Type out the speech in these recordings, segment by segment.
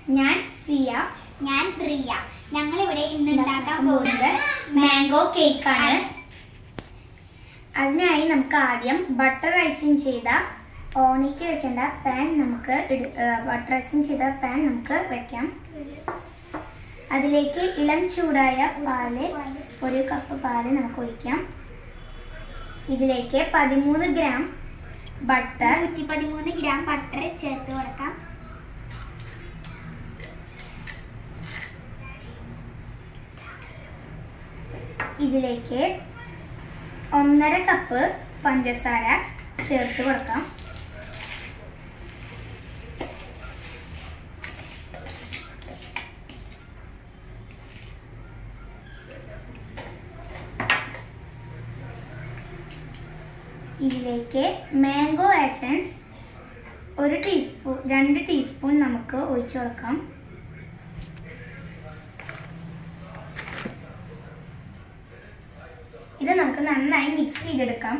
ഞാൻ സിയ ഞാൻ പ്രിയ ഞങ്ങൾ ഇവിടെ ഇന്ന് ഉണ്ടാക്കാൻ പോകുന്നത് മാംഗോ കേക്ക് ആണ് അതിനായി നമുക്ക് ആദ്യം ബട്ടർ ഐസിങ് ചെയ്ത ഓണിക്ക് വെക്കേണ്ട പാൻ നമുക്ക് ബട്ടർ ഐസിങ് ചെയ്ത പാൻ നമുക്ക് വെക്കാം അതിലേക്ക് ഇളം ചൂടായ പാല് ഒരു കപ്പ് പാല് നമുക്ക് ഒഴിക്കാം ഇതിലേക്ക് പതിമൂന്ന് ഗ്രാം ബട്ടർ നൂറ്റി പതിമൂന്ന് ഗ്രാം ബട്ടർ ചേർത്ത് കൊടുക്കാം ഇതിലേക്ക് ഒന്നര കപ്പ് പഞ്ചസാര ചേർത്ത് കൊടുക്കാം ഇതിലേക്ക് മാംഗോ എസൻസ് ഒരു ടീസ്പൂൺ രണ്ട് ടീസ്പൂൺ നമുക്ക് ഒഴിച്ചു കൊടുക്കാം ഇത് നമുക്ക് നന്നായി മിക്സ് ചെയ്തെടുക്കാം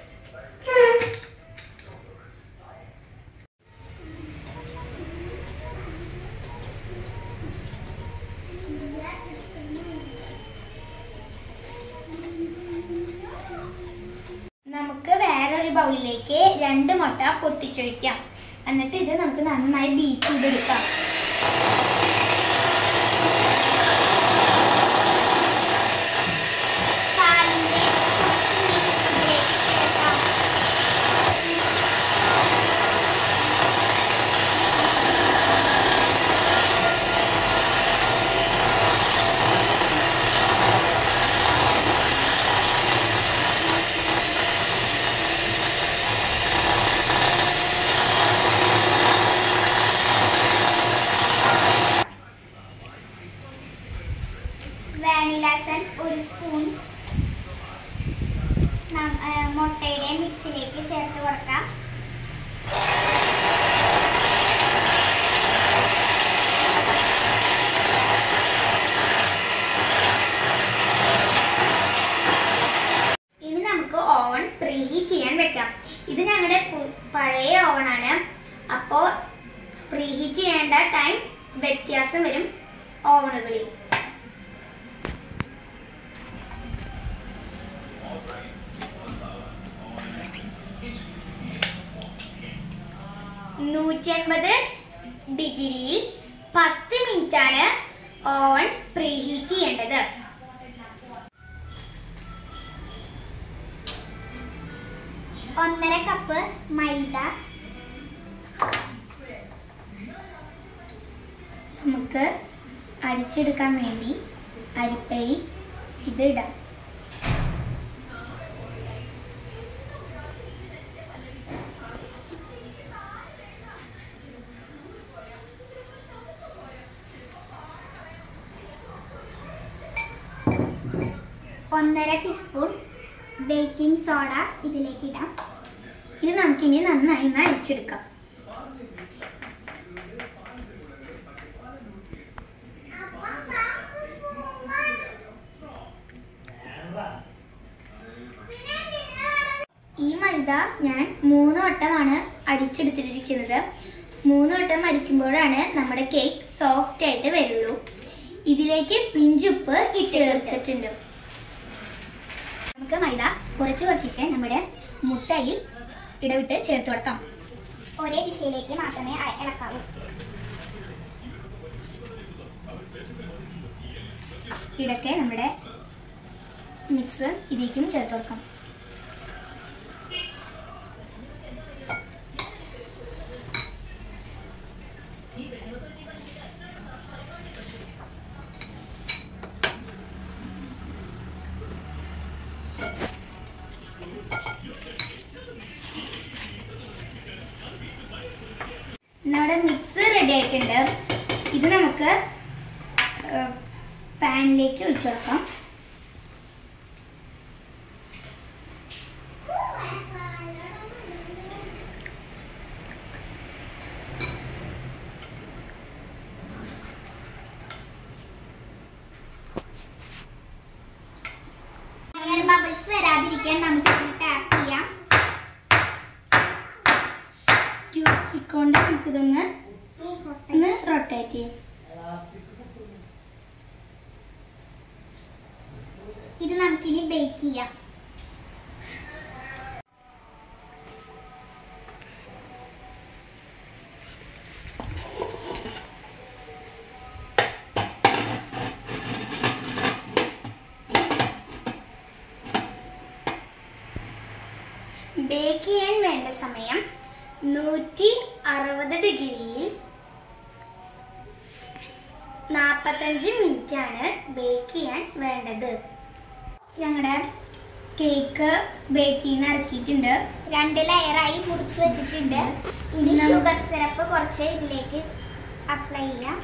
നമുക്ക് വേറൊരു ബൗളിലേക്ക് രണ്ട് മുട്ട പൊട്ടിച്ചൊഴിക്കാം എന്നിട്ട് ഇത് നമുക്ക് നന്നായി ബീറ്റ് ചെയ്തെടുക്കാം പാലിന്റെ കുറച്ച് ഇതിലേക്ക് ചേർക്കാം വാനില എസൻസ് ഒരു സ്പൂൺ നം- ആ, മുട്ടയുടെ മിക്സിലേക്ക് ചേർത്ത് കൊടുക്കാം ഇനി നമുക്ക് ഓവൻ പ്രീഹീറ്റ് ചെയ്യാൻ വെക്കാം ഇത് ഞങ്ങളുടെ പു- പഴയ ഓവനാണ് അപ്പോൾ പ്രീഹീറ്റ് ചെയ്യേണ്ട ടൈം വ്യത്യാസം വരും ഓവനുകളിൽ നൂറ്റി അൻപത് ഡിഗ്രിയിൽ പത്ത് മിനിറ്റ് ആണ് ഓവൻ പ്രീഹീറ്റ് ചെയ്യേണ്ടത് ഒന്നര കപ്പ് മൈദ നമുക്ക് അരിച്ചെടുക്കാൻ വേണ്ടി അരിപ്പയിൽ ഇത് ഇടാം ഒന്നര ടീസ്പൂൺ ബേക്കിംഗ് സോഡ ഇതിലേക്ക് ഇടാം ഇത് നമുക്കിനി നന്നായി ഒന്ന് അരിച്ചെടുക്കാം ഈ മൈദ ഞാൻ മൂന്ന് വട്ടമാണ് അരിച്ചെടുത്തിട്ടിരിക്കുന്നത് മൂന്ന് വട്ടം അരിക്കുമ്പോഴാണ് നമ്മുടെ കേക്ക് സോഫ്റ്റ് ആയിട്ട് വരുള്ളൂ ഇതിലേക്ക് പിഞ്ചുപ്പ് ചേർത്തിട്ടുണ്ട് നമുക്ക് മൈദ കുറച്ച് കുറച്ചിട്ട് നമ്മുടെ മുട്ടയിൽ ഇടവിട്ട് ചേർത്ത് കൊടുക്കാം ഒരേ ദിശയിലേക്ക് മാത്രമേ അ- ഇളക്കാവൂ ഇടയ്ക്ക് നമ്മുടെ മിക്സ് ഇതിലേക്കും ചേർത്ത് കൊടുക്കാം നമ്മുടെ മിക്സ് റെഡി ആയിട്ടുണ്ട് ഇത് നമുക്ക് പാനിലേക്ക് ഒഴിച്ചു കൊടുക്കാം എയർ ബബിൾസ് വരാതിരിക്കാൻ നമുക്ക് ടാപ്പ് ചെയ്യാം ട്യൂബ്സ് കൊണ്ട് നമുക്കിതൊന്ന് ഒന്ന് റൊട്ടേറ്റ് ചെയ്യും ബേക്ക് ചെയ്യാം ബേക്ക് ചെയ്യാൻ വേണ്ട സമയം നൂറ്റി അറുപത് ഡിഗ്രിയിൽ നാൽപ്പത്തഞ്ച് മിനിറ്റ് ആണ് ബേക്ക് ചെയ്യാൻ വേണ്ടത് ഞങ്ങളുടെ കേക്ക് ബേക്ക് ചെയ്യുന്ന ഇറക്കിയിട്ടുണ്ട് രണ്ട് ലെയറായി മുറിച്ച് വെച്ചിട്ടുണ്ട് ഇനി നം- ഷുഗർ സിറപ്പ് കുറച്ച് ഇതിലേക്ക് അപ്ലൈ ചെയ്യാം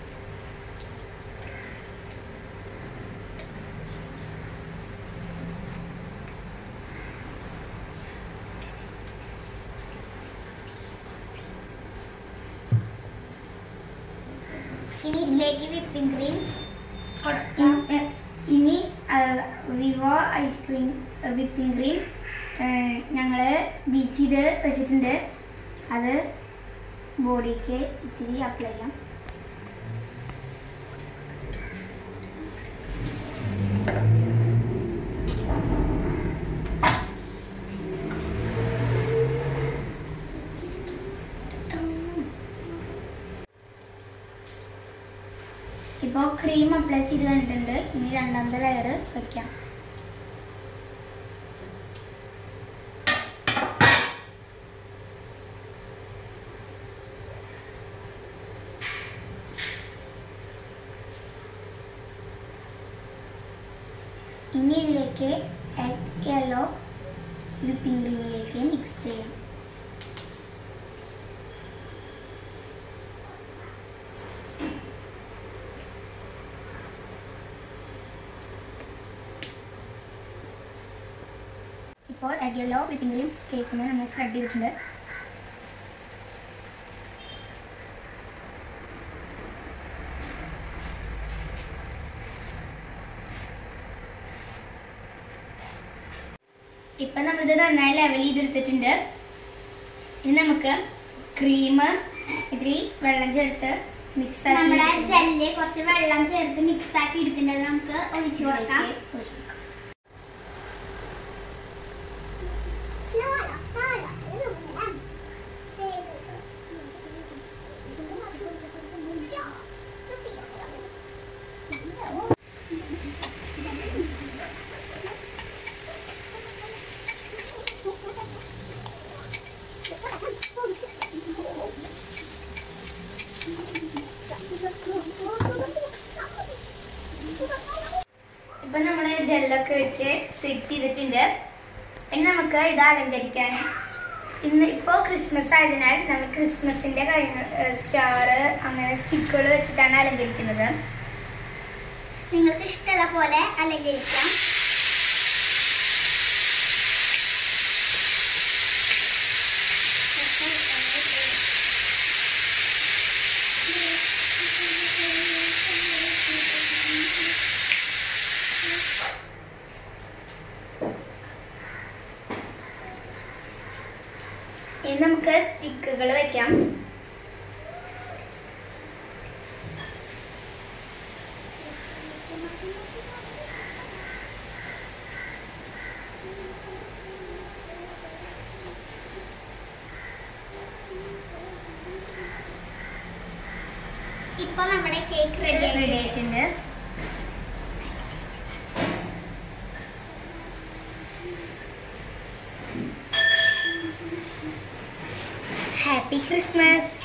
ഇനി ഇതിലേക്ക് വിപ്പിംഗ് ക്രീം കൊടുക്കാം ഇ- എ- ഇനി വിവോ ഐസ്ക്രീം വിപ്പിംഗ് ക്രീം ഞങ്ങൾ ബീറ്റ് ചെയ്ത് വെച്ചിട്ടുണ്ട് അത് ബോഡിക്ക് ഇത്തിരി അപ്ലൈ ചെയ്യാം ഇപ്പോൾ ക്രീം അപ്ലൈ ചെയ്ത് കണ്ടിട്ടുണ്ട് ഇനി രണ്ടാമത്തെ ലെയർ വെക്കാം ഇനി ഇതിലേക്ക് എഗ് യെല്ലോ വിപ്പിംഗ് ക്രീമിലേക്ക് മിക്സ് ചെയ്യാം ഇപ്പോൾ എഗ് യെല്ലോ വിപ്പിംഗ് ക്രീം കേക്കിന് നമ്മൾ സ്പ്രെഡ് ചെയ്തിട്ടുണ്ട് ഇപ്പം നമ്മളിത് നന്നായി ലെവൽ ചെയ്തെടുത്തിട്ടുണ്ട് ഇനി നമുക്ക് ക്രീം ഇതിൽ വെള്ളം ചേർത്ത് മിക്സ് ആക്കി നമ്മുടെ എടുത്തിട്ടുണ്ട്. ജെല്ല് കുറച്ച് വെള്ളം ചേർത്ത് മിക്സ് ആക്കി എടുത്തിട്ടുണ്ട് നമുക്ക് ഒഴിച്ചു കൊടുക്കാം ഇതിലേക്ക് ഒഴിച്ച് കൊടുക്കാം. ഇപ്പൊ നമ്മള് ജെല്ലൊക്കെ വെച്ച് സെറ്റ് ചെയ്തിട്ടുണ്ട് ഇനി നമുക്ക് ഇത് അലങ്കരിക്കാൻ ഇന്ന് ഇപ്പോൾ ക്രിസ്മസ് ആയതിനാൽ നമ്മൾ ക്രിസ്മസിന്റെ കാര്യങ്ങൾ സ്റ്റാർ അങ്ങനെ സ്റ്റിക്കുകൾ വെച്ചിട്ടാണ് അലങ്കരിക്കുന്നത് നിങ്ങൾക്ക് ഇഷ്ടമുള്ള പോലെ അലങ്കരിക്കാം ഇനി നമുക്ക് സ്റ്റിക്കുകൾ വെക്കാം ഇപ്പൊ നമ്മുടെ കേക്ക് റെഡി റെഡി ആയിട്ടുണ്ട് ഹാപ്പി ക്രിസ്മസ്